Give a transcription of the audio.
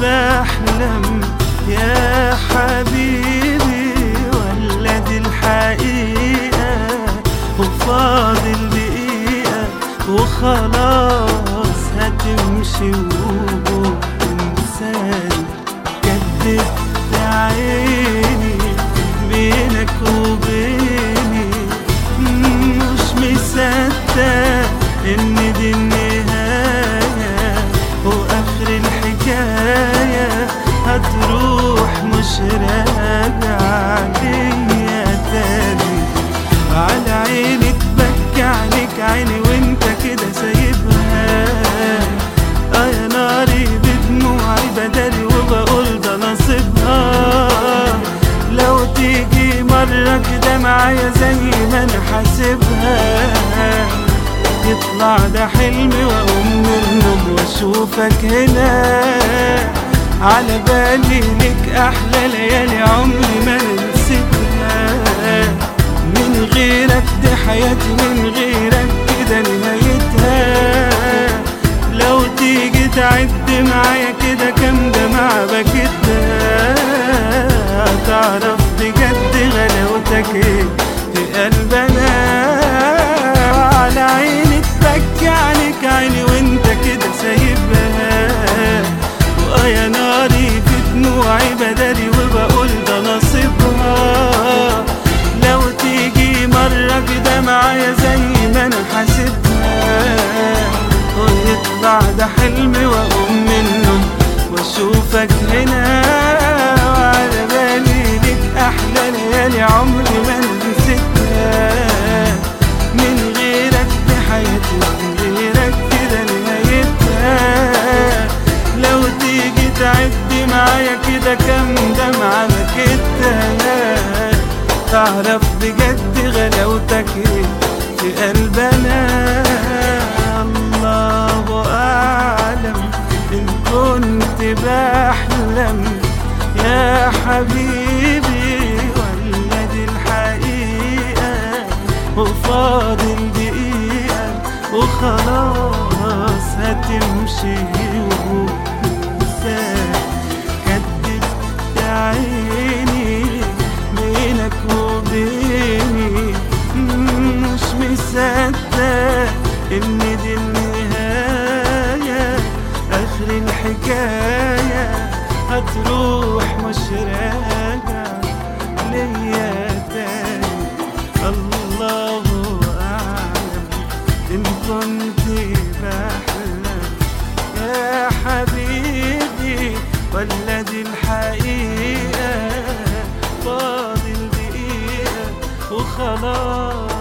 بحلم يا حبيبي ولا دي الحقيقة وفاضل دقيقة وخلاص هتمشي وتنساني كدبت عيني بينك وبيني مش مصدق ان دي النهاية واخر الحكاية هتروح مش راجع ليا تاني على عيني تبكي عليك عيني وانت كده سايبها اه يا ناري بدموعي بدالي وبقول ده نصيبها لو تيجي مرة كده معايا زي ما انا حاسبها يطلع ده حلمي واقوم من النوم واشوفك هنا على بالي لك احلى ليالي عمري ما نسيتها من غيرك دي حياتي من غيرك كده نهايتها لو تيجي تعد معايا كده كام دمعة بكتها هتعرف بجد غلاوتك ايه في قلبنا على عيني تبكي عليك عيني وانت كده سايبها واه يا ناري في دموعي بدالي وبقول ده نصيبها لو تيجي مرة كده معايا زي ما انا حاسبها ويطلع ده حلمي واقوم منه واشوفك هنا وعلى بالي ليك احلى ليالي عمري ما نسيتها من غيرك دي حياتي من غيرك كده نهايتها لو تيجي تعد معايا كده كام دمعة بكتها تعرف بجد غلاوتك ايه في قلبنا الله أعلم إن كنت بحلم يا حبيبي ولا دي الحقيقة وفاضل دقيقة وخلاص هتمشي وتنساك كدبت عيني بينك وبيني مش مصدق ان دي النهاية اخر الحكاية هتروح مش راجع ليا تاني الله اعلم ان كنت بحلم يا حبيبي ولا دي الحقيقة فاضل دقيقة وخلاص